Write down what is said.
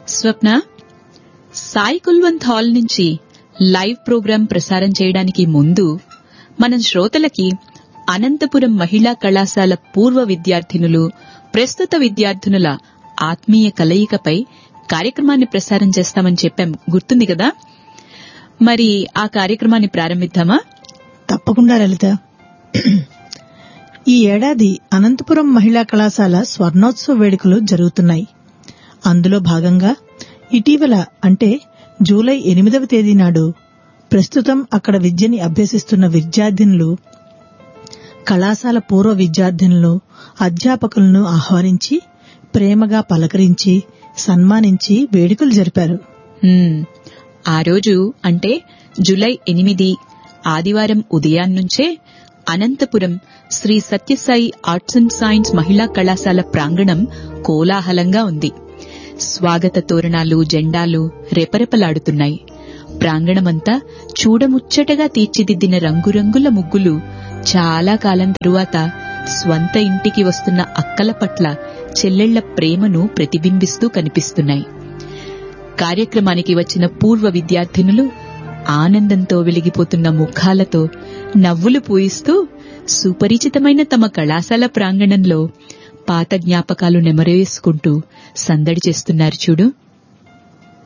స్వప్న Sai Kulwant hall నుంచి live program ప్రసారం చేయడానికి ముందు మనం శ్రోతలకి అనంతపురం మహిళా కళాశాల పూర్వ విద్యార్థినులు ప్రస్తుత విద్యార్థినుల ఆత్మీయ కలయికపై కార్యక్రమాన్ని ప్రసారం చేస్తామని చెప్పాం గుర్తుంది కదా మరి ఆ కార్యక్రమాన్ని ప్రారంభిద్దామా తప్పకుండా లలిత ఈ ఏడాది అనంతపురం మహిళా కళాశాల స్వర్ణోత్సవ వేడుకలు జరుగుతున్నాయి అందులో భాగంగా ఇటీవల అంటే జూలై ఎనిమిదవ తేదీ నాడు ప్రస్తుతం అక్కడ విద్యని అభ్యసిస్తున్న విద్యార్థినులు కళాశాల పూర్వ విద్యార్థినులు అధ్యాపకులను ఆహ్వానించి ప్రేమగా పలకరించి సన్మానించి వేడుకలు జరిపారు హ్మ్. ఆ రోజు అంటే జులై ఎనిమిది ఆదివారం ఉదయాన్నుంచే Anantapuram Sri Sathyasai arts and science మహిళా కళాశాల ప్రాంగణం కోలాహలంగా ఉంది స్వాగత తోరణాలు జెండాలు రెపరెపలాడుతున్నాయి ప్రాంగణమంతా చూడముచ్చటగా తీర్చిదిద్దిన రంగురంగుల ముగ్గులు చాలా కాలం తరువాత స్వంత ఇంటికి వస్తున్న అక్కల పట్ల చెల్లెళ్ల ప్రేమను ప్రతిబింబిస్తూ కనిపిస్తున్నాయి కార్యక్రమానికి వచ్చిన పూర్వ విద్యార్థినులు ఆనందంతో వెలిగిపోతున్న ముఖాలతో నవ్వులు పూయిస్తూ సుపరిచితమైన తమ కళాశాల ప్రాంగణంలో పాత జ్ఞాపకాలు నెమరేసుకుంటూ సందడి చేస్తున్నారు చూడు